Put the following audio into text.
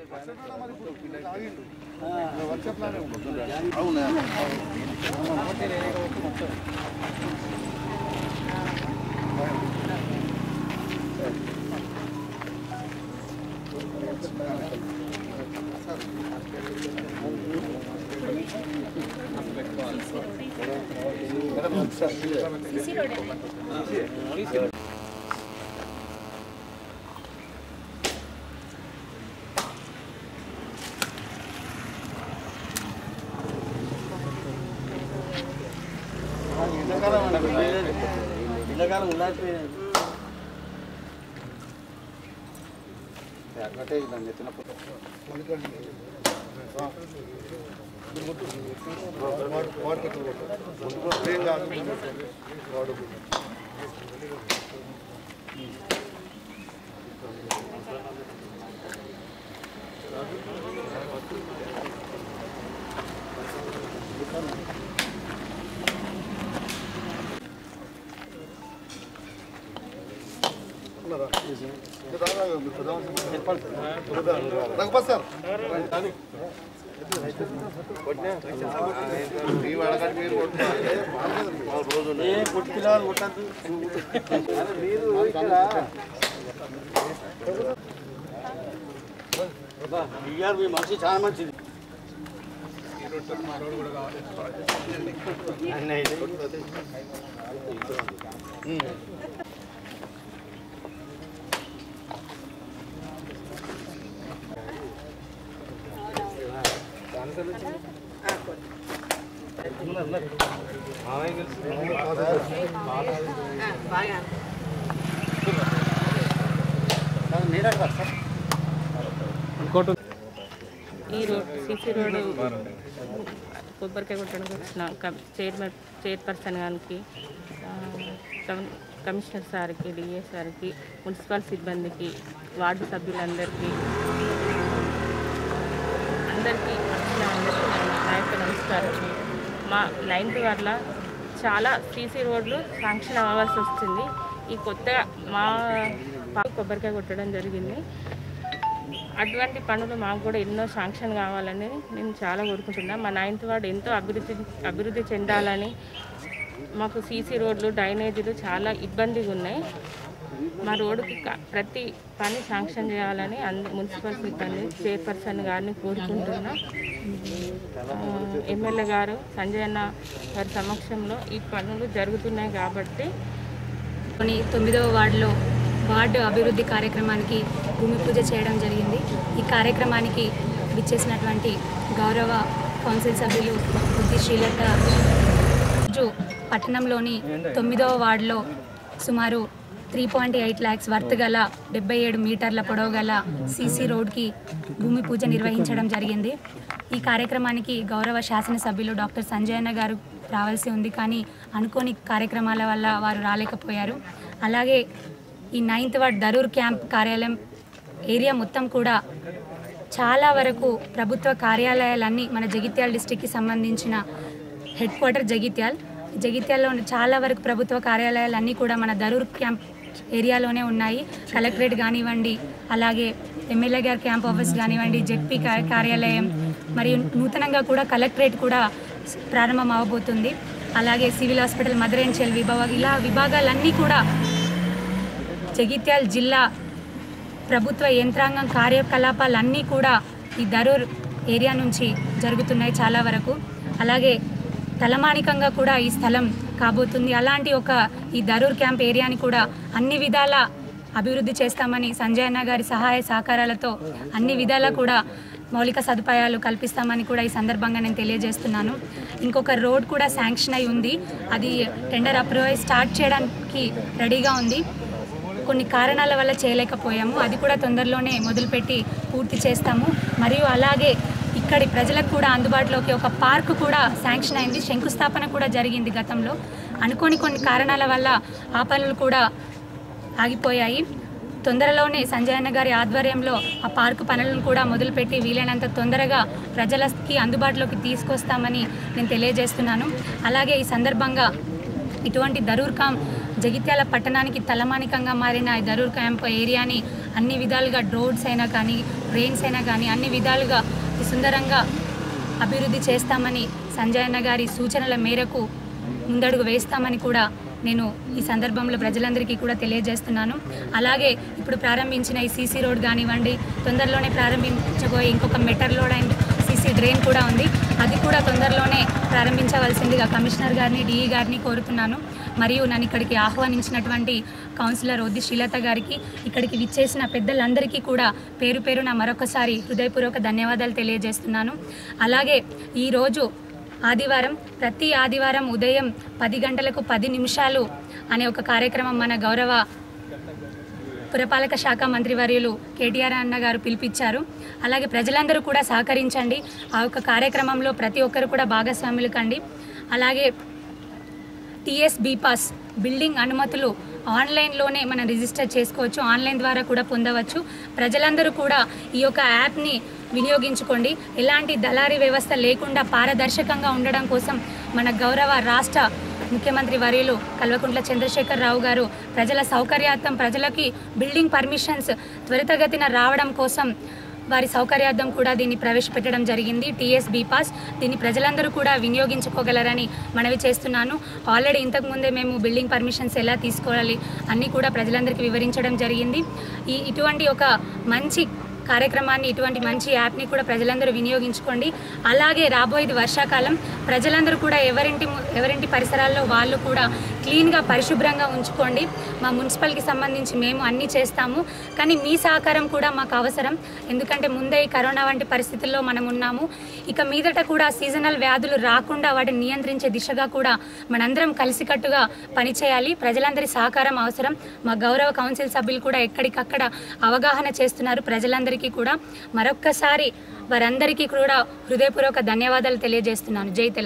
ఎండాకాలం ఉండాల్సిపోయింది అట్లటే దాన్ని ఎత్తినప్పుడు రఘుపతి సార్ మీ వాడకంటే మీరు కొట్టుకోవాలి ఏ పుట్టి పిల్లలు కొట్టద్దు మీరు ఇక్కడ ఇయ్యారు మీ మనిషి చాలా మంచిది ఈ రోడ్ సిసి రోడ్ కొబ్బరికాయ కొట్టడానికి వచ్చిన కమ్- చైర్మన్ చైర్పర్సన్ గారికి ఆ, కమ్- కమిషనర్ సార్కి డిఏ సార్కి మున్సిపల్ సిబ్బందికి వార్డు సభ్యులందరికీ అందరికీ వచ్చిన అందరికీ నా- నా యొక్క నమస్కారం మా నైన్త్ వల్ల చాలా సీసీ రోడ్లు శాంక్షన్ అవ్వాల్సి వస్తుంది ఈ కొత్తగా మా పాప కొబ్బరికాయ కొట్టడం జరిగింది అటువంటి పనులు మాకు కూడా ఎన్నో శాంక్షన్ కావాలని నేను చాలా కోరుకుంటున్నా మా నైన్త్ వార్డు ఎంతో అభివృద్ధి అభివృద్ధి చెందాలని మాకు సీసీ రోడ్లు డ్రైనేజీలు చాలా ఇబ్బందిగా ఉన్నాయి మా రోడ్డుకి క- ప్రతి పని శాంక్షన్ చేయాలని అన్ని మున్సిపల్ సిబ్బంది చైర్పర్సన్ గారిని కోరుకుంటున్నా ఆ, ఎమ్మెల్యే గారు సంజయ్ అన్న గారి సమక్షంలో ఈ పనులు జరుగుతున్నాయి కాబట్టి లోని తొమ్మిదవ వార్డులో వార్డు అభివృద్ధి కార్యక్రమానికి భూమి పూజ చేయడం జరిగింది ఈ కార్యక్రమానికి విచ్చేసినటువంటి గౌరవ కౌన్సిల్ సభ్యులు బుద్ధి శ్రీలత రోజు పట్టణంలోని తొమ్మిదవ వార్డులో సుమారు three point eight lakhs worth గల డెబ్బై ఏడు మీటర్ల పొడవు గల సీసీ రోడ్కి భూమి పూజ నిర్వహించడం జరిగింది ఈ కార్యక్రమానికి గౌరవ శాసనసభ్యులు డాక్టర్ సంజయ్ అన్న గారు రావాల్సి ఉంది కానీ అనుకోని కార్యక్రమాల వల్ల వారు రాలేకపోయారు అలాగే ఈ నైన్త్ వార్డ్ దరూర్ క్యాంప్ కార్యాలయం ఏరియా మొత్తం కూడా చాలా వరకు ప్రభుత్వ కార్యాలయాలన్నీ మన జగిత్యాల డిస్టిక్కి సంబంధించిన హెడ్ క్వార్టర్ జగిత్యాల్ జగిత్యాల్లో ఉన్న చాలా వరకు ప్రభుత్వ కార్యాలయాలన్నీ కూడా మన దరూర్ క్యాంప్ ఏరియాలోనే ఉన్నాయి కలెక్టరేట్ కానివ్వండి అలాగే ఎమ్మెల్యే గారి క్యాంప్ ఆఫీస్ కానివ్వండి జెడ్పీ కా- కార్యాలయం మరియు నూతనంగా కూడా కలెక్టరేట్ కూడా ప్రారంభం అవబోతుంది అలాగే civil hospital mother and child విభాగం ఇలా విభాగాలన్నీ కూడా జగిత్యాల జిల్లా ప్రభుత్వ యంత్రాంగం కార్యకలాపాలన్నీ కూడా ఈ దరూర్ ఏరియా నుంచి జరుగుతున్నాయి చాలా వరకు అలాగే తలమానికంగా కూడా ఈ స్థలం కాబోతుంది అలాంటి ఒక ఈ దరూర్ క్యాంప్ ఏరియాని కూడా అన్ని విధాల అభివృద్ధి చేస్తామని సంజయ్ అన్న గారి సహాయ సహకారాలతో అన్ని విధాలా కూడా మౌలిక సదుపాయాలు కల్పిస్తామని కూడా ఈ సందర్భంగా నేను తెలియజేస్తున్నాను ఇంకొక రోడ్ కూడా శాంక్షన్ అయి ఉంది అది టెండర్ అప్రూవ్ అయి స్టార్ట్ చేయడానికి రెడీగా ఉంది కొన్ని కారణాల వల్ల చేయలేకపోయాము అది కూడా తొందరలోనే మొదలుపెట్టి పూర్తి చేస్తాము మరియు అలాగే ఇక్కడి ప్రజలకు కూడా అందుబాటులోకి ఒక పార్క్ కూడా శాంక్షన్ అయింది శంకుస్థాపన కూడా జరిగింది గతంలో అనుకోని కొన్ని కారణాల వల్ల ఆ పనులు కూడా ఆగిపోయాయి తొందరలోనే సంజయ్ అన్న గారి ఆధ్వర్యంలో ఆ పార్కు పనులను కూడా మొదలుపెట్టి వీలైనంత తొందరగా ప్రజలకి అందుబాటులోకి తీసుకొస్తామని నేను తెలియజేస్తున్నాను అలాగే ఈ సందర్భంగా ఇటువంటి దరూర్ కామ్ జగిత్యాల పట్టణానికి తలమానికంగా మారిన ఈ దరూర్ క్యాంప్ ఏరియాని అన్ని విధాలుగా రోడ్స్ అయినా కానీ డ్రైన్స్ అయినా కానీ అన్ని విధాలుగా సుందరంగా అభివృద్ధి చేస్తామని సంజయ్ అన్న గారి సూచనల మేరకు ముందడుగు వేస్తామని కూడా నేను ఈ సందర్భంలో ప్రజలందరికీ కూడా తెలియజేస్తున్నాను అలాగే ఇప్పుడు ప్రారంభించిన ఈ సీసీ రోడ్ కానివ్వండి తొందరలోనే ప్రారంభించబోయే ఇంకొక metal road and CC drain కూడా ఉంది అది కూడా తొందరలోనే ప్రారంభించవలసిందిగా కమిషనర్ గారిని డిఈ గారిని కోరుతున్నాను మరియు నన్ను ఇక్కడికి ఆహ్వానించినటువంటి కౌన్సిలర్ ఒద్ది శ్రీలత గారికి ఇక్కడికి విచ్చేసిన పెద్దలందరికీ కూడా పేరు పేరున మరొకసారి హృదయపూర్వక ధన్యవాదాలు తెలియజేస్తున్నాను అలాగే ఈరోజు ఆదివారం ప్రతి ఆదివారం ఉదయం పది గంటలకు పది నిమిషాలు అనే ఒక కార్యక్రమం మన గౌరవ పురపాలక శాఖ మంత్రివర్యులు కేటీఆర్ అన్న గారు పిలిపించారు అలాగే ప్రజలందరూ కూడా సహకరించండి ఆ యొక్క కార్యక్రమంలో ప్రతి ఒక్కరు కూడా భాగస్వాములు కండి అలాగే టీఎస్ బీపాస్ బిల్డింగ్ అనుమతులు ఆన్లైన్లోనే మనం రిజిస్టర్ చేసుకోవచ్చు ఆన్లైన్ ద్వారా కూడా పొందవచ్చు ప్రజలందరూ కూడా ఈ యొక్క యాప్ని వినియోగించుకోండి ఎలాంటి దళారీ వ్యవస్థ లేకుండా పారదర్శకంగా ఉండడం కోసం మన గౌరవ రాష్ట్ర ముఖ్యమంత్రి వర్యులు కల్వకుంట్ల చంద్రశేఖర్ రావు గారు ప్రజల సౌకర్యార్థం ప్రజలకి బిల్డింగ్ పర్మిషన్స్ త్వరితగతిన రావడం కోసం వారి సౌకర్యార్థం కూడా దీన్ని ప్రవేశపెట్టడం జరిగింది టీఎస్ బీపాస్ దీన్ని ప్రజలందరూ కూడా వినియోగించుకోగలరని మనవి చేస్తున్నాను ఆల్రెడీ ఇంతకుముందే మేము బిల్డింగ్ పర్మిషన్స్ ఎలా తీసుకోవాలి అన్నీ కూడా ప్రజలందరికీ వివరించడం జరిగింది ఈ ఇటువంటి ఒక మంచి కార్యక్రమాన్ని ఇటువంటి మంచి యాప్ని కూడా ప్రజలందరూ వినియోగించుకోండి అలాగే రాబోయేది వర్షాకాలం ప్రజలందరూ కూడా ఎవరింటి ము- ఎవరింటి పరిసరాల్లో వాళ్ళు కూడా క్లీన్గా పరిశుభ్రంగా ఉంచుకోండి మా మున్సిపల్కి సంబంధించి మేము అన్నీ చేస్తాము కానీ మీ సహకారం కూడా మాకు అవసరం ఎందుకంటే ముందే ఈ కరోనా వంటి పరిస్థితుల్లో మనం ఉన్నాము ఇక మీదట కూడా సీజనల్ వ్యాధులు రాకుండా వాటిని నియంత్రించే దిశగా కూడా మనందరం కలిసికట్టుగా పనిచేయాలి ప్రజలందరి సహకారం అవసరం మా గౌరవ కౌన్సిల్ సభ్యులు కూడా ఎక్కడికక్కడ అవగాహన చేస్తున్నారు ప్రజలందరికీ కూడా మరొక్కసారి వారందరికీ కూడా హృదయపూర్వక ధన్యవాదాలు తెలియజేస్తున్నాను జై తెలంగాణ